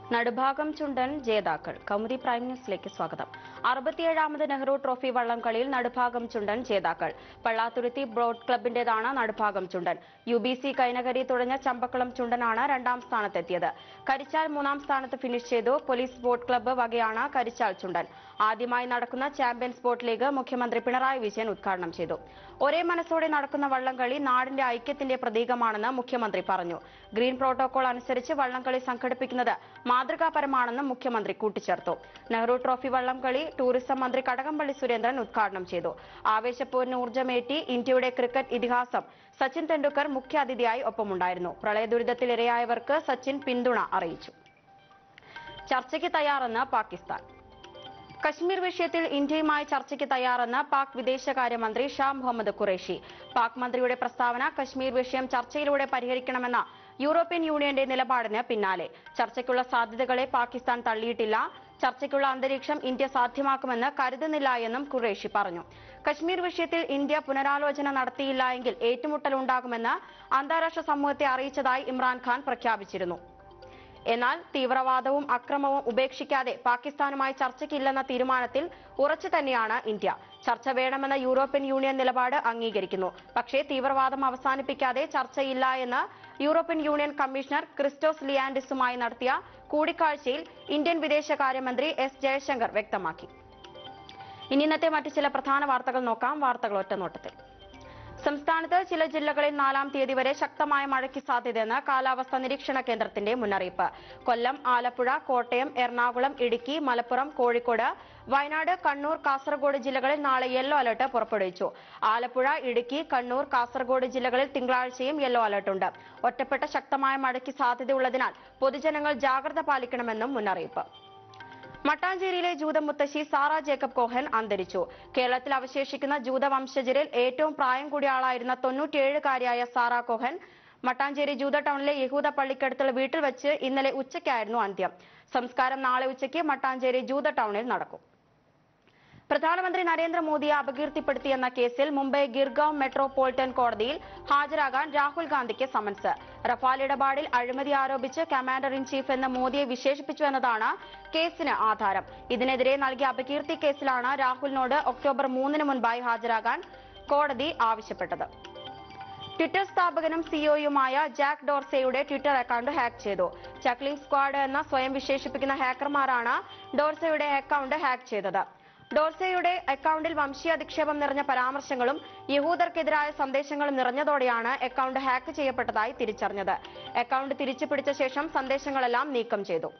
നടുഭാഗം ചുണ്ടൻ ജേതാക്കൾ കൗമുദി പ്രൈം ന്യൂസിലേക്ക് സ്വാഗതം അറുപത്തിയേഴാമത് നെഹ്റു ട്രോഫി വള്ളംകളിയിൽ നടുഭാഗം ചുണ്ടൻ ജേതാക്കൾ പള്ളാത്തുരുത്തി ബ്രോഡ് ക്ലബിന്റേതാണ് Nadubhagam Chundan U B C Kainakary തുടങ്ങിയ ചമ്പക്കുളം ചുണ്ടനാണ് രണ്ടാം സ്ഥാനത്തെത്തിയത് കരിച്ചാൽ മൂന്നാം സ്ഥാനത്ത് ഫിനിഷ് ചെയ്തു പോലീസ് ബോട്ട് ക്ലബ്ബ് വകയാണ് കരിച്ചാൽ ചുണ്ടൻ ആദ്യമായി നടക്കുന്ന ചാമ്പ്യൻസ് ബോട്ട് ലീഗ് മുഖ്യമന്ത്രി പിണറായി വിജയൻ ഉദ്ഘാടനം ചെയ്തു ഒരേ മനസ്സോടെ നടക്കുന്ന വള്ളംകളി നാടിന്റെ ഐക്യത്തിന്റെ പ്രതീകമാണെന്ന് മുഖ്യമന്ത്രി പറഞ്ഞു ഗ്രീൻ പ്രോട്ടോകോൾ അനുസരിച്ച് വള്ളംകളി സംഘടിപ്പിക്കുന്നത് മാതൃകാപരമാണെന്നും മുഖ്യമന്ത്രി കൂട്ടിച്ചേർത്തു നെഹ്റു ട്രോഫി വള്ളംകളി ടൂറിസം മന്ത്രി കടകംപള്ളി സുരേന്ദ്രൻ ഉദ്ഘാടനം ചെയ്തു ആവേശപ്പോരിന് ഊർജ്ജമേറ്റി ഇന്ത്യയുടെ ക്രിക്കറ്റ് ഇതിഹാസം സച്ചിൻ തെണ്ടുൽക്കർ മുഖ്യാതിഥിയായി ഒപ്പമുണ്ടായിരുന്നു പ്രളയദുരിതത്തിൽ ഇരയായവർക്ക് സച്ചിൻ പിന്തുണ അറിയിച്ചു ചർച്ചയ്ക്ക് തയ്യാറെന്ന് പാകിസ്ഥാൻ കശ്മീർ വിഷയത്തിൽ ഇന്ത്യയുമായി ചർച്ചയ്ക്ക് തയ്യാറെന്ന് പാക് വിദേശകാര്യമന്ത്രി ഷാ മുഹമ്മദ് ഖുറേഷി പാക് മന്ത്രിയുടെ പ്രസ്താവന കശ്മീർ വിഷയം ചർച്ചയിലൂടെ പരിഹരിക്കണമെന്ന യൂറോപ്യൻ യൂണിയന്റെ നിലപാടിന് പിന്നാലെ ചർച്ചയ്ക്കുള്ള സാധ്യതകളെ പാകിസ്ഥാൻ തള്ളിയിട്ടില്ല ചർച്ചയ്ക്കുള്ള അന്തരീക്ഷം ഇന്ത്യ സാധ്യമാക്കുമെന്ന് കരുതുന്നില്ല എന്നും ഖുറേഷി പറഞ്ഞു കശ്മീർ വിഷയത്തിൽ ഇന്ത്യ പുനരാലോചന നടത്തിയില്ല എങ്കിൽ ഏറ്റുമുട്ടലുണ്ടാകുമെന്ന് അന്താരാഷ്ട്ര സമൂഹത്തെ അറിയിച്ചതായി ഇമ്രാൻഖാൻ പ്രഖ്യാപിച്ചിരുന്നു എന്നാൽ തീവ്രവാദവും അക്രമവും ഉപേക്ഷിക്കാതെ പാകിസ്ഥാനുമായി ചർച്ചയ്ക്കില്ലെന്ന തീരുമാനത്തിൽ ഉറച്ചു തന്നെയാണ് ഇന്ത്യ ചർച്ച വേണമെന്ന യൂറോപ്യൻ യൂണിയൻ നിലപാട് അംഗീകരിക്കുന്നു പക്ഷേ തീവ്രവാദം അവസാനിപ്പിക്കാതെ ചർച്ചയില്ല എന്ന് യൂറോപ്യൻ യൂണിയൻ കമ്മീഷണർ ക്രിസ്റ്റോസ് ലിയാൻഡിസുമായി നടത്തിയ കൂടിക്കാഴ്ചയിൽ ഇന്ത്യൻ വിദേശകാര്യമന്ത്രി എസ് ജയശങ്കർ വ്യക്തമാക്കി ഇനി ഇന്നത്തെ മറ്റു ചില പ്രധാന വാർത്തകൾ നോക്കാം വാർത്തകൾ ഒറ്റനോട്ടത്തിൽ സംസ്ഥാനത്ത് ചില ജില്ലകളിൽ നാലാം തീയതി വരെ ശക്തമായ മഴയ്ക്ക് സാധ്യതയെന്ന് കാലാവസ്ഥാ നിരീക്ഷണ കേന്ദ്രത്തിന്റെ മുന്നറിയിപ്പ് കൊല്ലം ആലപ്പുഴ കോട്ടയം എറണാകുളം ഇടുക്കി മലപ്പുറം കോഴിക്കോട് വയനാട് കണ്ണൂർ കാസർഗോഡ് ജില്ലകളിൽ നാളെ യെല്ലോ അലർട്ട് പുറപ്പെടുവിച്ചു ആലപ്പുഴ ഇടുക്കി കണ്ണൂർ കാസർഗോഡ് ജില്ലകളിൽ തിങ്കളാഴ്ചയും യെല്ലോ അലർട്ടുണ്ട് ഒറ്റപ്പെട്ട ശക്തമായ മഴയ്ക്ക് സാധ്യതയുള്ളതിനാൽ പൊതുജനങ്ങൾ ജാഗ്രത പാലിക്കണമെന്നും മുന്നറിയിപ്പ് മട്ടാഞ്ചേരിയിലെ ജൂതമുത്തശ്ശി സാറ ജേക്കബ് കോഹൻ അന്തരിച്ചു കേരളത്തിൽ അവശേഷിക്കുന്ന ജൂതവംശജരിൽ ഏറ്റവും പ്രായം കൂടിയ ആളായിരുന്ന തൊണ്ണൂറ്റിയേഴുകാരിയായ സാറ കോഹൻ മട്ടാഞ്ചേരി ജൂത ടൗണിലെ യഹൂദ പള്ളിക്കടുത്തുള്ള വീട്ടിൽ വെച്ച് ഇന്നലെ ഉച്ചയ്ക്കായിരുന്നു അന്ത്യം സംസ്കാരം നാളെ ഉച്ചയ്ക്ക് മട്ടാഞ്ചേരി ജൂത ടൗണിൽ നടക്കും പ്രധാനമന്ത്രി നരേന്ദ്രമോദിയെ അപകീർത്തിപ്പെടുത്തിയെന്ന കേസിൽ മുംബൈ ഗിർഗാവ് മെട്രോപൊളിറ്റൻ കോടതിയിൽ ഹാജരാകാൻ രാഹുൽ ഗാന്ധിക്ക് സമൻസ് റഫാൽ ഇടപാടിൽ അഴിമതി ആരോപിച്ച് കമാൻഡർ ഇൻ ചീഫ് എന്ന് മോദിയെ വിശേഷിപ്പിച്ചു എന്നതാണ് കേസിന് ആധാരം ഇതിനെതിരെ നൽകിയ അപകീർത്തി കേസിലാണ് രാഹുലിനോട് ഒക്ടോബർ മൂന്നിന് മുൻപായി ഹാജരാകാൻ കോടതി ആവശ്യപ്പെട്ടത് ട്വിറ്റർ സ്ഥാപകനും സിഇഒയുമായ ജാക്ക് ഡോർസെയുടെ ട്വിറ്റർ അക്കൌണ്ട് ഹാക്ക് ചെയ്തു ചക്ലിംഗ് സ്ക്വാഡ് എന്ന സ്വയം വിശേഷിപ്പിക്കുന്ന ഹാക്കർമാരാണ് ഡോർസെയുടെ അക്കൌണ്ട് ഹാക്ക് ചെയ്തത് ഡോർസെയുടെ അക്കൌണ്ടിൽ വംശീയ അധിക്ഷേപം നിറഞ്ഞ പരാമർശങ്ങളും യഹൂദർക്കെതിരായ സന്ദേശങ്ങളും നിറഞ്ഞതോടെയാണ് അക്കൌണ്ട് ഹാക്ക് ചെയ്യപ്പെട്ടതായി തിരിച്ചറിഞ്ഞത് അക്കൌണ്ട് തിരിച്ചു പിടിച്ച ശേഷം സന്ദേശങ്ങളെല്ലാം നീക്കം ചെയ്തു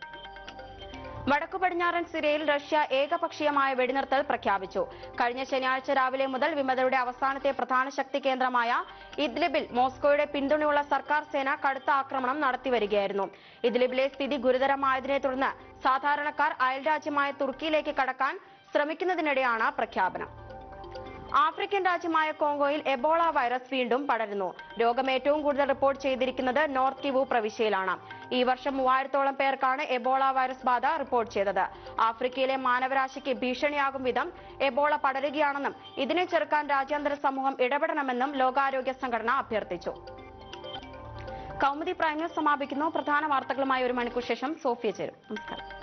വടക്കു പടിഞ്ഞാറൻ സിറിയയിൽ റഷ്യ ഏകപക്ഷീയമായ വെടിനിർത്തൽ പ്രഖ്യാപിച്ചു കഴിഞ്ഞ ശനിയാഴ്ച രാവിലെ മുതൽ വിമതരുടെ അവസാനത്തെ പ്രധാന ശക്തി കേന്ദ്രമായ ഇദ്ലിബിൽ മോസ്കോയുടെ പിന്തുണയുള്ള സർക്കാർ സേന കടുത്ത ആക്രമണം നടത്തിവരികയായിരുന്നു ഇദ്ലിബിലെ സ്ഥിതി ഗുരുതരമായതിനെ തുടർന്ന് സാധാരണക്കാർ അയൽരാജ്യമായ തുർക്കിയിലേക്ക് കടക്കാൻ ശ്രമിക്കുന്നതിനിടെയാണ് പ്രഖ്യാപനം ആഫ്രിക്കൻ രാജ്യമായ കോങ്കോയിൽ എബോള വൈറസ് വീണ്ടും പടരുന്നു രോഗം ഏറ്റവും കൂടുതൽ റിപ്പോർട്ട് ചെയ്തിരിക്കുന്നത് നോർത്ത് കിവു പ്രവിശ്യയിലാണ് ഈ വർഷം മൂവായിരത്തോളം പേർക്കാണ് എബോള വൈറസ് ബാധ റിപ്പോർട്ട് ചെയ്തത് ആഫ്രിക്കയിലെ മാനവരാശിക്ക് ഭീഷണിയാകും വിധം എബോള പടരുകയാണെന്നും ഇതിനെ ചെറുക്കാൻ രാജ്യാന്തര സമൂഹം ഇടപെടണമെന്നും ലോകാരോഗ്യ സംഘടന അഭ്യർത്ഥിച്ചു കൗമുദി പ്രൈം ന്യൂസ് സമാപിക്കുന്നു പ്രധാന വാർത്തകളുമായി ഒരു മണിക്കൂർ ശേഷം സോഫിയ ചേരും നമസ്കാരം